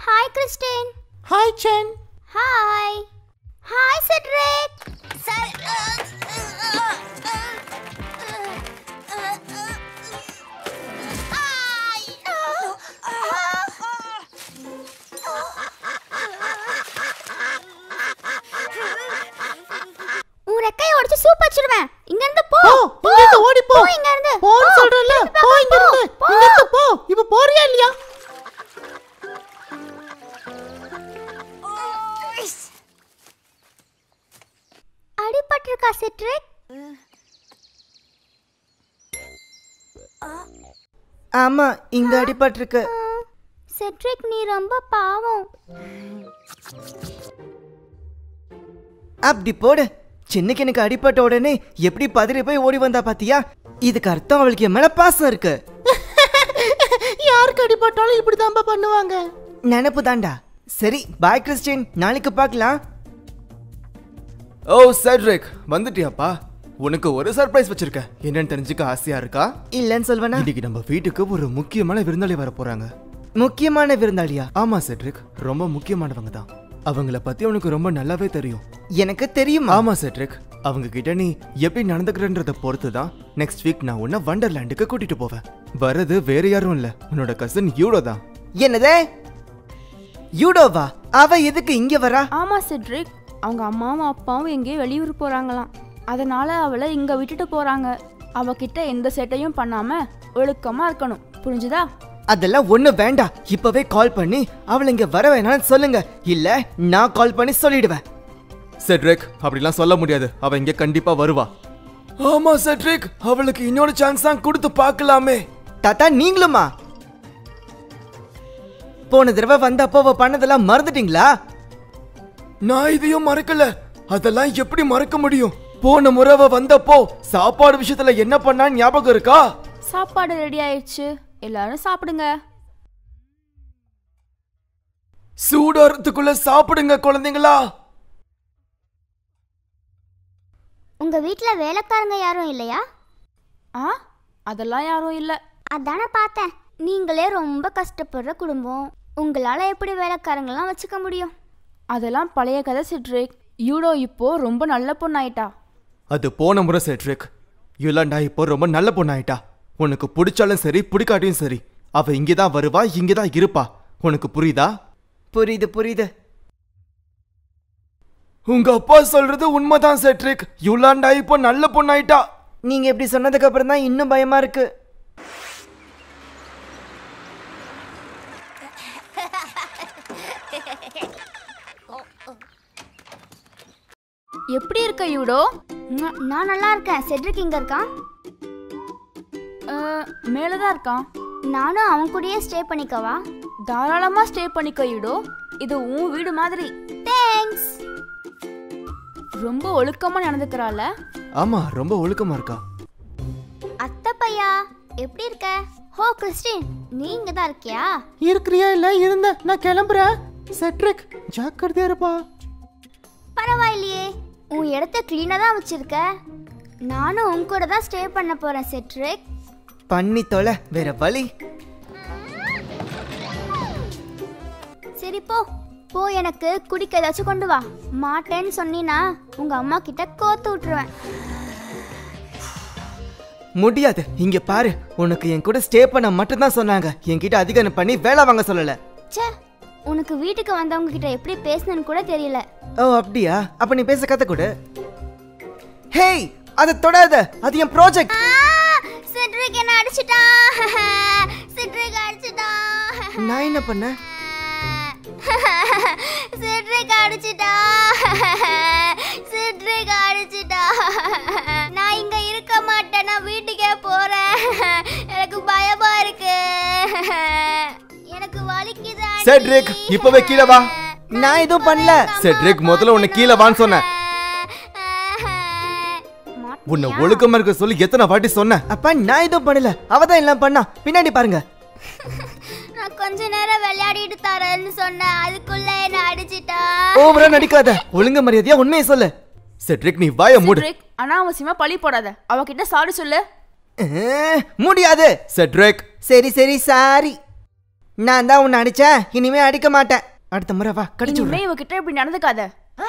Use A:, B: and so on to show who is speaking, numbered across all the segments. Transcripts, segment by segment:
A: Hi Christine
B: hi Chen
A: hi hi Cedric உன் ரெக்கையை உடைச்சு சூப் வச்சிருவேன் இங்க இருந்து போ
B: போ இங்க இருந்து ஓடி போ
A: இங்க இருந்து
B: போன்னு சொல்றேன்ல போ இங்க இருந்து இங்க இருந்து போ இப்ப போறியா இல்லையா
A: அடிபட்டிருக்கா செட்ரிக்
C: ஆமா இங்க அடிபட்டிருக்கு
A: செட்ரிக் நீ ரொம்ப பாவம்
C: அப்படி போடு சின்னக்கு எனக்கு அடிபட்ட உடனே எப்படி பதறி போய் ஓடி வந்தா பாத்தியா இதுக்கு அர்த்தம் அவளுக்கு என் மேல பாசம் இருக்கு
B: யாருக்கு அடிபட்டாலும் இப்படிதான்பா பண்ணுவாங்க
C: நினப்பு தாண்டா சரி பாய் கிறிஸ்டின் நாளைக்கு பார்க்கலாம்
D: ஓ செட்ரிக் வந்துட்டியாப்பா உனக்கு ஒரு சர்ப்ரைஸ் வச்சிருக்கேன் என்னன்னு தெரிஞ்சுக்க ஆசையா இருக்கா
C: இல்லைன்னு சொல்வேனா
D: இன்னைக்கு நம்ம வீட்டுக்கு ஒரு முக்கியமான விருந்தாளி வர போறாங்க
C: முக்கியமான விருந்தாளியா
D: ஆமா செட்ரிக் ரொம்ப முக்கியமானவங்க தான் அவங்கள பத்தி உனக்கு ரொம்ப நல்லாவே தெரியும்
C: எனக்கு தெரியுமா
D: ஆமா செட்ரிக் அவங்க கிட்ட நீ எப்படி நடந்துக்கிறன்றத பொறுத்து தான் நெக்ஸ்ட் வீக் நான் உன்னை வண்டர்லேண்டுக்கு கூட்டிட்டு போவேன் வரது வேற யாரும் இல்ல உன்னோட கசின் யூடோ தான்
C: என்னதே யூடோவா அவ எதுக்கு இங்க வரா
E: ஆமாம் சிட்ரிக் அவங்க அம்மாவும் அப்பாவும் எங்கேயோ வெளியூர் போகிறாங்களாம் அதனால அவளை இங்கே விட்டுட்டு போகிறாங்க அவகிட்ட எந்த சேட்டையும் பண்ணாமல் ஒழுக்கமாக இருக்கணும் புரிஞ்சுதா
C: அதெல்லாம் ஒண்ணு வேண்டாம் இப்பவே கால் பண்ணி அவளை இங்க வர வேணாம்னு சொல்லுங்க இல்ல நான் கால் பண்ணி சொல்லிடுவேன்
D: செட்ரிக் அப்படிலாம் சொல்ல முடியாது அவ இங்க கண்டிப்பா வருவா ஆமா செட்ரிக் அவளுக்கு இன்னொரு சான்ஸ் தான் கொடுத்து பார்க்கலாமே
C: தாத்தா நீங்களுமா போன தடவை வந்தப்போ அவ பண்ணதெல்லாம் மறந்துட்டீங்களா
D: நான் இதையும் மறக்கல அதெல்லாம் எப்படி மறக்க முடியும் போன முறை அவ வந்தப்போ சாப்பாடு விஷயத்துல என்ன பண்ணான்னு ஞாபகம் இருக்கா
E: சாப்பாடு ரெடி ஆயிடுச்சு எல்லாரும் சாப்பிடுங்க
D: சூடாறதுக்குள்ள சாப்பிடுங்க குழந்தைங்களா
A: உங்க வீட்ல வேலைக்காரங்க யாரும் இல்லையா
E: ஆ அதெல்லாம் யாரும் இல்லை
A: அதானே பார்த்தேன் நீங்களே ரொம்ப கஷ்டப்படுற குடும்பம் உங்களால எப்படி வேலைக்காரங்களாம் வச்சுக்க முடியும்
E: அதெல்லாம் பழைய கதை சிட்ரிக் யூடோ இப்போ ரொம்ப நல்ல பொண்ணாயிட்டா
D: அது போன முறை செட்ரிக் யுலாண்டா இப்போ ரொம்ப நல்ல பொண்ணாயிட்டா உனக்கு பிடிச்சாலும் சரி பிடிக்காட்டியும் சரி அவ இங்கதான் வருவா இங்கதான் இருப்பா உனக்கு புரியுதா
C: புரியுது புரியுது
D: உங்க அப்பா சொல்றது உண்மைதான் செட்ரிக் யுலாண்டா இப்போ நல்ல பொண்ணாயிட்டா
C: நீங்க இப்படி சொன்னதுக்கு அப்புறம் தான் இன்னும் பயமா இருக்கு
E: எப்படி இருக்க யூடோ
A: ந- நான் நல்லா இருக்கேன் செட்ரிக் இங்க இருக்கான்
E: மேலே தான் இருக்கான்
A: நானும் அவன் கூடயே ஸ்டே பண்ணிக்கவா
E: தாராளமாக ஸ்டே பண்ணிக்க யூடோ இது உன் வீடு மாதிரி
A: தேங்க்ஸ்
E: ரொம்ப ஒழுக்கமாக நடந்துக்கிறாள்
D: ஆமா ரொம்ப ஒழுக்கமா இருக்கா
A: அத்தை பையா எப்படி இருக்க ஹோ கிறிஸ்டின் நீ இங்க தான் இருக்கியா
B: இருக்கிறியா இல்ல இருந்த நான் கிளம்புறேன் செட்ரிக் ஜாக்கிரதையா இருப்பா
A: பரவாயில்லையே உன் இடத்த க்ளீனாக தான் வச்சிருக்க நானும் உன் கூட தான் ஸ்டே பண்ண போறேன் செட்ரிக்
C: பண்ணி தொலை வேற வழி
A: சரி போ போ எனக்கு குடிக்க ஏதாச்சும் கொண்டு வா மாட்டேன்னு சொன்னீனா உங்க அம்மா கிட்ட கோத்து விட்டுருவேன்
C: முடியாது இங்க பாரு உனக்கு என் கூட ஸ்டே பண்ண மட்டும் தான் சொன்னாங்க என்கிட்ட அதிகம் பண்ணி வேலை வாங்க சொல்லல
A: ச்சே உனக்கு வீட்டுக்கு வந்தவங்க கிட்ட எப்படி பேசணும்னு கூட தெரியல
C: ஓ அப்படியா அப்ப நீ பேச கத்த கொடு ஹேய் அதை தொடாத அது என் ப்ராஜெக்ட்
A: சிட்ரிக் என்ன அடிச்சிட்டான் சிட்ரிக் அடிச்சிட்டான்
C: நான் என்ன பண்ணேன்
A: சிட்ரிக் அடிச்சிட்டா சிட்ரிக் அடிச்சிட்டா நான் இங்க இருக்க மாட்டேன் நான் வீட்டுக்கே போறேன் எனக்கு பயமா இருக்கு எனக்கு வலிக்குது ஆண்டி.
D: செட்ரிக், இப்பவே கீழே வா.
C: நான் எதுவும் பண்ணல
D: செட்ரிக் முதல்ல உன்னை கீழே வான்னு சொன்னேன் உன்னை
A: மாட்டியா?
D: ஒழுக்கமா இருக்க சொல்லி எத்தனை வாட்டி சொன்னேன்
C: அப்பா நான் எதுவும் பண்ணல அவ தான் எல்லாம் பண்ணா பின்னாடி பாருங்க
A: நான் கொஞ்ச நேரம் விளையாடிட்டு தரேன்னு சொன்னேன் அதுக்குள்ள என்ன அடிச்சிட்டா
C: ஓவரா நடிக்காத ஒழுங்கு மரியாதையா உண்மையை சொல்லு
D: செட்ரிக் நீ வாய மூடு
E: சிட்ரிக் அனாவசியமாக பழி போடாத அவகிட்ட சாரி சொல்லு
C: அஹ், முடியாது
D: செட்ரிக்
C: சரி சரி சாரி நான் தான் உன்னை அடிச்சேன் இனிமே அடிக்க மாட்டேன் அடுத்த முறை வா கடிச்சு
E: இனிமே
C: விடுறேன்.
E: இவகிட்ட இப்படி நடந்துக்காத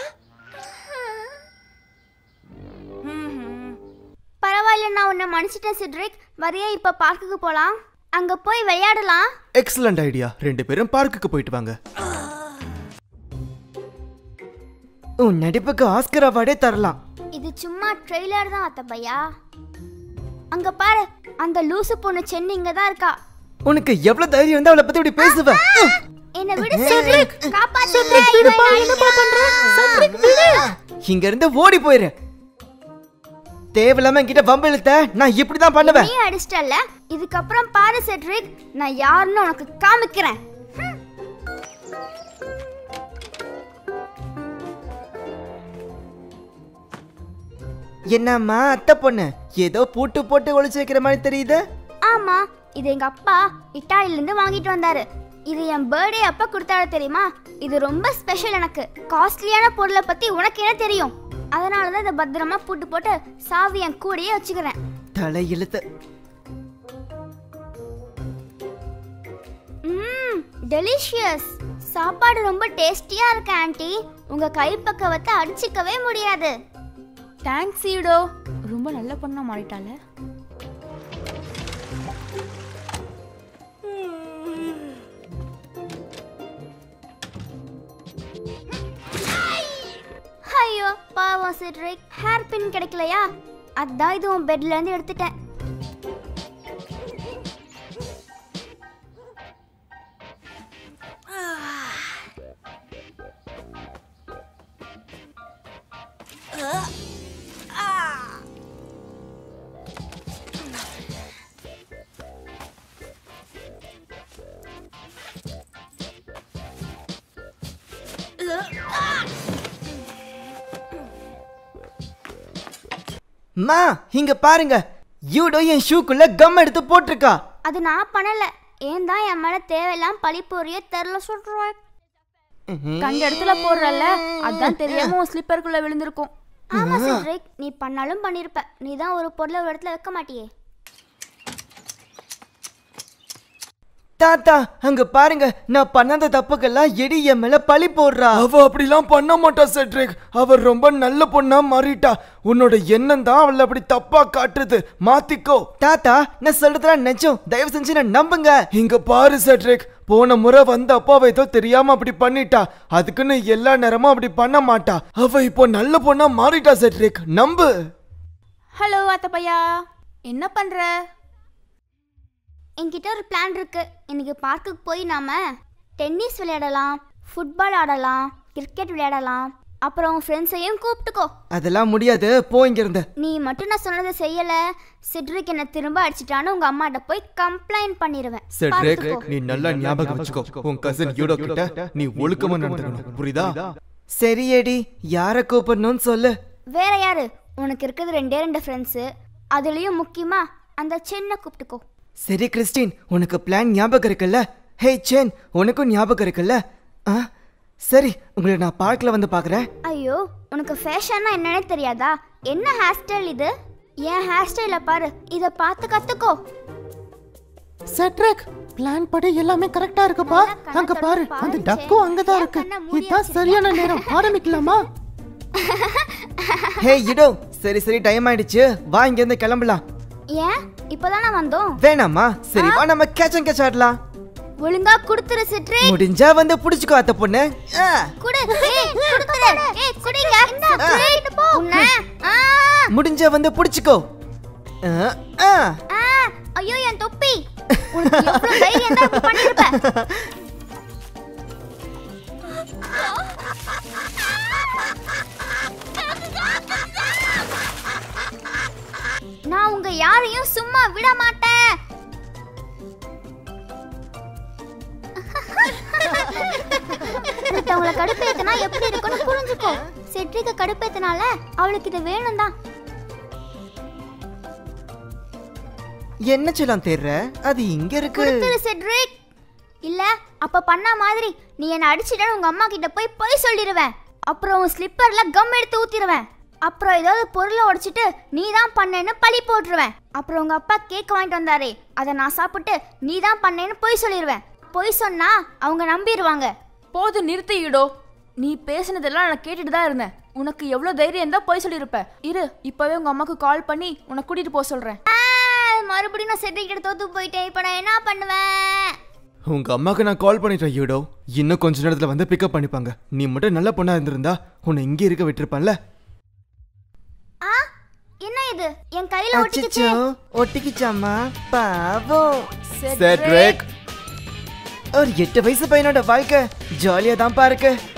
A: பரவாயில்ல நான் உன்னை மன்னிச்சிட்டேன் சிட்ரிக் வரையா இப்ப பார்க்குக்கு போலாம் அங்க போய் விளையாடலாம்
D: எக்ஸலண்ட் ஐடியா ரெண்டு பேரும் பார்க்குக்கு போயிட்டு வாங்க
C: உன் நடிப்புக்கு ஆஸ்கர் அவார்டே தரலாம்
A: இது சும்மா ட்ரெய்லர் தான் அத்த பையா அங்க பாரு அந்த லூசு பொண்ணு சென்னு இங்க தான் இருக்கா
C: உனக்கு எவ்வளவு தைரியம் வந்து அவளை பத்தி இப்படி பேசுவ
A: என்ன விடு சிட்ரிக் காப்பாத்து
C: இங்க இருந்து ஓடி போயிரு தேவையில்லாம என்கிட்ட வம்பு இழுத்த நான் இப்படிதான் பண்ணுவேன்
A: நீ அடிச்சிட்டல்ல இதுக்கப்புறம் பாரு செட்ரிக் நான் யாருன்னு உனக்கு காமிக்கிறேன்
C: என்னம்மா அத்தை பொண்ணு ஏதோ பூட்டு போட்டு ஒளிச்சு வைக்கிற மாதிரி தெரியுது
A: ஆமா இது எங்க அப்பா இட்டாலில இருந்து வாங்கிட்டு வந்தாரு இது என் பர்த்டே அப்ப கொடுத்தாரு தெரியுமா இது ரொம்ப ஸ்பெஷல் எனக்கு காஸ்ட்லியான பொருளை பத்தி உனக்கு என்ன தெரியும் அதனால தான் இதை பத்திரமா பூட்டு போட்டு சாவி என் கூடயே வச்சுக்கிறேன்
C: தலை இழுத்து
A: ம் டெலிஷியஸ் சாப்பாடு ரொம்ப டேஸ்டியா இருக்கு ஆன்ட்டி உங்க கைப்பக்கவத்தை அடிச்சுக்கவே முடியாது
E: தேங்க்ஸ் ஈடோ ரொம்ப நல்ல பொண்ணா மாறிட்டால
A: ஐயோ பாவம் சிட்ரிக் ஹேர் பின் கிடைக்கலையா அதான் இது உன் பெட்ல இருந்து எடுத்துட்டேன்
C: மா இங்க பாருங்க யூடோ என் ஷூக்குள்ள கம் எடுத்து போட்டிருக்கா
A: அது நான் பண்ணல ஏன் தான் என் மேல தேவையில்லாம் பழி பொரிய தெரில சொல்றேன்
E: கண்ட இடத்துல போடுறல்ல அதான் தெரியாம உன் ஸ்லிப்பருக்குள்ள விழுந்திருக்கும்
A: ஆமா சிட்ரிக் நீ பண்ணாலும் பண்ணிருப்ப நீ தான் ஒரு பொருளை ஒரு இடத்துல வைக்க மாட்டியே
C: தாத்தா அங்க பாருங்க நான் பண்ணாத தப்புக்கெல்லாம் எடி என் மேல பழி போடுறா
D: அவ அப்படிலாம் பண்ண மாட்டா செட்ரிக் அவ ரொம்ப நல்ல பொண்ணா மாறிட்டா உன்னோட எண்ணம் தான் அவளை அப்படி தப்பா காட்டுறது மாத்திக்கோ
C: தாத்தா நான் சொல்றதுலாம் நிஜம் தயவு செஞ்சு நான் நம்புங்க
D: இங்க பாரு செட்ரிக் போன முறை வந்த அப்பாவை ஏதோ தெரியாம அப்படி பண்ணிட்டா அதுக்குன்னு எல்லா நேரமும் அப்படி பண்ண மாட்டா அவ இப்போ நல்ல பொண்ணா மாறிட்டா செட்ரிக் நம்பு
E: ஹலோ அத்த பையா என்ன பண்ற
A: என்கிட்ட ஒரு பிளான் இருக்கு இன்னைக்கு பார்க்குக்கு போய் நாம டென்னிஸ் விளையாடலாம் ஃபுட்பால் ஆடலாம் கிரிக்கெட் விளையாடலாம் அப்புறம் உன் ஃப்ரெண்ட்ஸையும் கூப்பிட்டுக்கோ
C: அதெல்லாம் முடியாது போ இங்க இருந்து
A: நீ மட்டும் நான் சொன்னதை செய்யல சிட்ரிக் என்னை திரும்ப அடிச்சிட்டான்னு உங்க அம்மாட்ட போய் கம்ப்ளைண்ட் பண்ணிடுவேன்
D: செட்ரிக்
A: பார்த்துக்கோ.
D: நீ நல்லா ஞாபகம் வச்சுக்கோ உன் கசின் யூடோ கிட்ட நீ ஒழுக்கமா நடந்துக்கணும் புரியுதா
C: சரி எடி யாரை கூப்பிடணும்னு சொல்லு
A: வேற யாரு உனக்கு இருக்கிறது ரெண்டே ரெண்டு ஃப்ரெண்ட்ஸு அதுலேயும் முக்கியமா அந்த சின்ன கூப்பிட்டுக்கோ
C: சரி கிறிஸ்டின் உனக்கு பிளான் ஞாபகம் இருக்குல்ல ஹே சேன் உனக்கும் ஞாபகம் இருக்குல்ல ஆ சரி உங்களை நான் பார்க்கில் வந்து பார்க்குறேன்
A: ஐயோ உனக்கு ஃபேஷன்னா என்னன்னே தெரியாதா என்ன ஹேர் ஸ்டைல் இது என் ஹேர் ஸ்டைலை பாரு இதை பார்த்து கத்துக்கோ
B: செட்ரிக் பிளான் படி எல்லாமே கரெக்டா இருக்குப்பா அங்க பாரு அந்த டக்கும் அங்கதான் இருக்கு இதுதான் சரியான நேரம் ஆரம்பிக்கலாமா
C: ஹே இடோ சரி சரி டைம் ஆயிடுச்சு வா இங்கேருந்து கிளம்பலாம்
A: ஏன் இப்போதானே வந்தோம்
C: வேணாமா சரி வா நம்ம கேட்ச் அண்ட் கேட்ச் ஆடலாம்
A: ஒழுங்கா குடுத்துரு சிட்ரி
C: முடிஞ்சா வந்து புடிச்சுக்கோ அத்த பொண்ணு ஆ,
A: குடு ஏய், குடுத்துரு ஏய் குடிங்க ஏய், உன்னை ஆ
C: முடிஞ்சா வந்து புடிச்சுக்கோ ஆ, ஆ.
A: ஆ ஐயோ என் தொப்பி உனக்கு எவ்வளவு தைரியம் தான் இப்படி பண்ணிருப்ப நான் உங்க யாரையும் சும்மா விட மாட்டேன் ஒருத்தவங்கள கடுப்பேத்தினா எப்படி இருக்கும்னு புரிஞ்சுக்கோ செட்ரிக்க கடுப்பேத்தினால அவளுக்கு இது வேணும் தான்
C: என்ன செல்லம் தேடுற அது இங்க இருக்கு
A: கொடுத்துரு செட்ரிக் இல்ல அப்ப பண்ண மாதிரி நீ என்ன அடிச்சிட்டன்னு உங்க அம்மா கிட்ட போய் பொய் சொல்லிடுவேன் அப்புறம் உன் ஸ்லிப்பர்ல கம் எடுத்து ஊத்திடுவேன் அப்புறம் ஏதாவது பொருளை உடைச்சிட்டு நீ தான் பண்ணேன்னு பழி போட்டுருவேன் அப்புறம் உங்க அப்பா கேக் வாங்கிட்டு வந்தாரே அதை நான் சாப்பிட்டு நீ தான் பண்ணேன்னு பொய் சொல்லிடுவேன் பொய் சொன்னா அவங்க நம்பிடுவாங்க
E: போதும் நிறுத்து ஈடோ நீ பேசினதெல்லாம் நான் கேட்டுட்டு தான் இருந்தேன் உனக்கு எவ்வளோ தைரியம் இருந்தால் போய் சொல்லியிருப்ப இரு இப்போவே உங்கள் அம்மாவுக்கு கால் பண்ணி உன்னை கூட்டிகிட்டு போக சொல்கிறேன்
A: ஆ, மறுபடியும் நான் செட்ரிக்கிட்ட தோத்து போயிட்டேன் இப்போ நான் என்ன பண்ணுவேன்
D: உங்க அம்மாக்கு நான் கால் பண்ணிட்டேன் யூடோ இன்னும் கொஞ்ச நேரத்துல வந்து பிக்கப் பண்ணிப்பாங்க நீ மட்டும் நல்ல பொண்ணா இருந்திருந்தா உன்னை இங்கே இருக்க விட்டுருப்பான்ல
A: ஆ என்ன இது என் கையில ஒட்டிக்கிச்சு
C: அச்சச்சோ ஒட்டிக்கிச்சாம்மா பாவம்
D: செட்ரிக்
C: ஒரு எட்டு வயசு பையனோட வாழ்க்கை ஜாலியா தான் இருக்கு